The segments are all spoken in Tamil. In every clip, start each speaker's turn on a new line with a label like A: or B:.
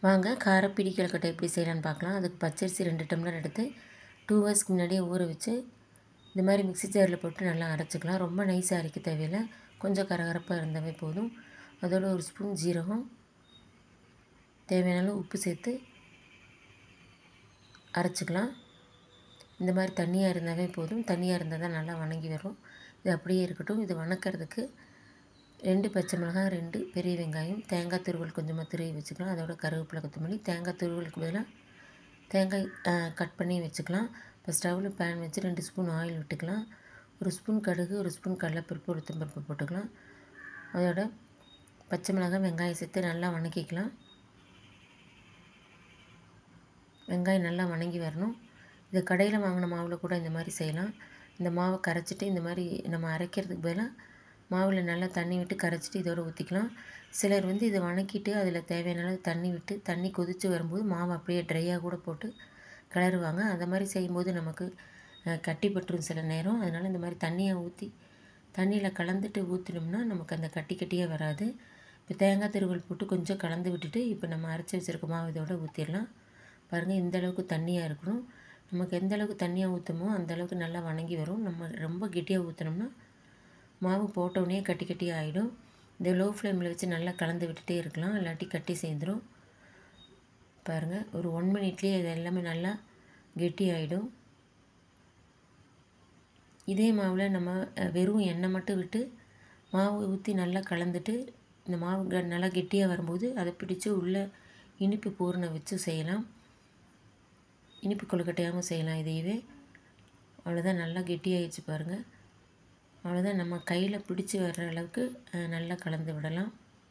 A: வாங்க காரப்பிடி கொழுக்கட்டை எப்படி செய்யலான்னு பார்க்கலாம் அதுக்கு பச்சரிசி ரெண்டு டம்ளர் எடுத்து டூ ஹவர்ஸ்க்கு முன்னாடியே ஊற வச்சு இந்த மாதிரி மிக்ஸி ஜாரில் போட்டு நல்லா அரைச்சிக்கலாம் ரொம்ப நைஸாக அரைக்க தேவையில்லை கொஞ்சம் கரகரப்பாக இருந்தாவே போதும் அதோட ஒரு ஸ்பூன் ஜீரகம் தேவையான அளவு உப்பு சேர்த்து அரைச்சிக்கலாம் இந்த மாதிரி தண்ணியாக இருந்தாவே போதும் தண்ணியாக இருந்தால் தான் நல்லா வணங்கி வரும் இது அப்படியே இருக்கட்டும் இது வணக்கிறதுக்கு ரெண்டு பச்சை மிளகாய் ரெண்டு பெரிய வெங்காயம் தேங்காய் துருவல் கொஞ்சமாக துருவி வச்சுக்கலாம் அதோட கருவேப்பிலை கொத்தமல்லி தேங்காய் துருவலுக்கு பதிலாக தேங்காய் கட் பண்ணி வச்சுக்கலாம் இப்போ ஸ்டவ்வில் பேன் வச்சு ரெண்டு ஸ்பூன் ஆயில் விட்டுக்கலாம் ஒரு ஸ்பூன் கடுகு ஒரு ஸ்பூன் கடலைப்பருப்பு உளுத்தம்பருப்பு போட்டுக்கலாம் அதோட பச்சை மிளகாய் வெங்காயம் சேர்த்து நல்லா வணக்கிக்கலாம் வெங்காயம் நல்லா வணங்கி வரணும் இது கடையில் வாங்கின மாவில் கூட இந்த மாதிரி செய்யலாம் இந்த மாவை கரைச்சிட்டு இந்த மாதிரி நம்ம அரைக்கிறதுக்கு பதிலாக மாவில் நல்லா தண்ணி விட்டு கரைச்சிட்டு இதோடு ஊற்றிக்கலாம் சிலர் வந்து இதை வணக்கிட்டு அதில் தேவையான அளவு தண்ணி விட்டு தண்ணி கொதித்து வரும்போது மாவு அப்படியே ட்ரையாக கூட போட்டு கிளறுவாங்க அந்த மாதிரி செய்யும்போது நமக்கு கட்டிப்பட்டுரும் சில நேரம் அதனால் இந்த மாதிரி தண்ணியை ஊற்றி தண்ணியில் கலந்துட்டு ஊற்றினோம்னா நமக்கு அந்த கட்டி கட்டியாக வராது இப்போ தேங்காய் திருவல் போட்டு கொஞ்சம் கலந்து விட்டுட்டு இப்போ நம்ம அரைச்சி வச்சுருக்க மாவு இதோட ஊற்றிடலாம் பாருங்கள் இந்த அளவுக்கு தண்ணியாக இருக்கணும் நமக்கு எந்த அளவுக்கு தண்ணியாக ஊற்றுமோ அந்த அளவுக்கு நல்லா வணங்கி வரும் நம்ம ரொம்ப கெட்டியாக ஊற்றினோம்னா மாவு போட்டோடனே கட்டி கட்டி ஆகிடும் இந்த லோ ஃப்ளேமில் வச்சு நல்லா கலந்து விட்டுட்டே இருக்கலாம் இல்லாட்டி கட்டி சேர்ந்துடும் பாருங்கள் ஒரு ஒன் மினிட்லேயே இது எல்லாமே நல்லா கெட்டி ஆகிடும் இதே மாவில் நம்ம வெறும் எண்ணெய் மட்டும் விட்டு மாவு ஊற்றி நல்லா கலந்துட்டு இந்த மாவு நல்லா கெட்டியாக வரும்போது அதை பிடிச்சி உள்ளே இனிப்பு பூரணை வச்சு செய்யலாம் இனிப்பு கொழுக்கட்டையாகவும் செய்யலாம் இதையவே அவ்வளோதான் நல்லா கெட்டியாகிடுச்சு பாருங்கள் அவ்வளோதான் நம்ம கையில் பிடிச்சி வர்ற அளவுக்கு நல்லா கலந்து விடலாம்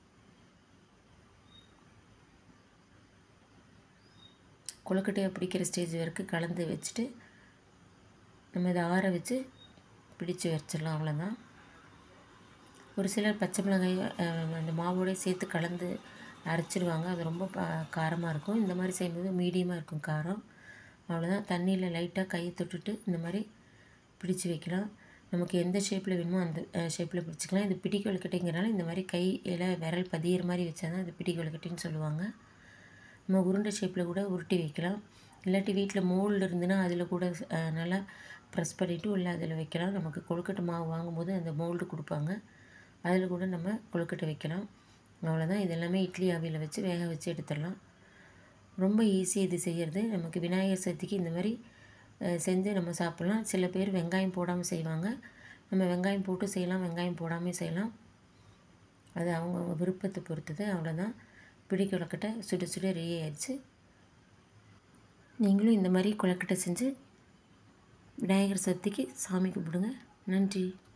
A: கொழுக்கட்டையை பிடிக்கிற ஸ்டேஜ் வரைக்கும் கலந்து வச்சுட்டு நம்ம இதை ஆற வச்சு பிடிச்சி வச்சிடலாம் அவ்வளோதான் ஒரு சிலர் பச்சை மிளகாய் அந்த மாவோடய சேர்த்து கலந்து அரைச்சிடுவாங்க அது ரொம்ப காரமாக இருக்கும் இந்த மாதிரி செய்யும்போது மீடியமாக இருக்கும் காரம் அவ்வளோதான் தண்ணியில் லைட்டாக கையை தொட்டுட்டு இந்த மாதிரி பிடிச்சி வைக்கலாம் நமக்கு எந்த ஷேப்பில் வேணுமோ அந்த ஷேப்பில் பிடிச்சிக்கலாம் இது பிடி கொழுக்கட்டைங்கிறனால இந்த மாதிரி கையில் விரல் பதியிற மாதிரி வச்சா தான் இது பிடி கொழுக்கட்டைன்னு சொல்லுவாங்க நம்ம உருண்டை ஷேப்பில் கூட உருட்டி வைக்கலாம் இல்லாட்டி வீட்டில் மோல்டு இருந்துன்னா அதில் கூட நல்லா ப்ரெஸ் பண்ணிவிட்டு உள்ள அதில் வைக்கலாம் நமக்கு கொழுக்கட்டை மாவு வாங்கும்போது அந்த மோல்டு கொடுப்பாங்க அதில் கூட நம்ம கொழுக்கட்டை வைக்கலாம் அவ்வளோதான் இது எல்லாமே இட்லி ஆவியில் வச்சு வேக வச்சு எடுத்துடலாம் ரொம்ப ஈஸி இது செய்கிறது நமக்கு விநாயகர் சதுர்த்திக்கு இந்த மாதிரி செஞ்சு நம்ம சாப்பிட்லாம் சில பேர் வெங்காயம் போடாமல் செய்வாங்க நம்ம வெங்காயம் போட்டு செய்யலாம் வெங்காயம் போடாமல் செய்யலாம் அது அவங்க விருப்பத்தை பொறுத்தது அவ்வளோதான் பிடி கொழுக்கட்டை சுட சுட ரெடி ஆயிடுச்சு நீங்களும் இந்த மாதிரி கொழுக்கட்டை செஞ்சு விநாயகர் சதுர்த்திக்கு சாமி கும்பிடுங்க நன்றி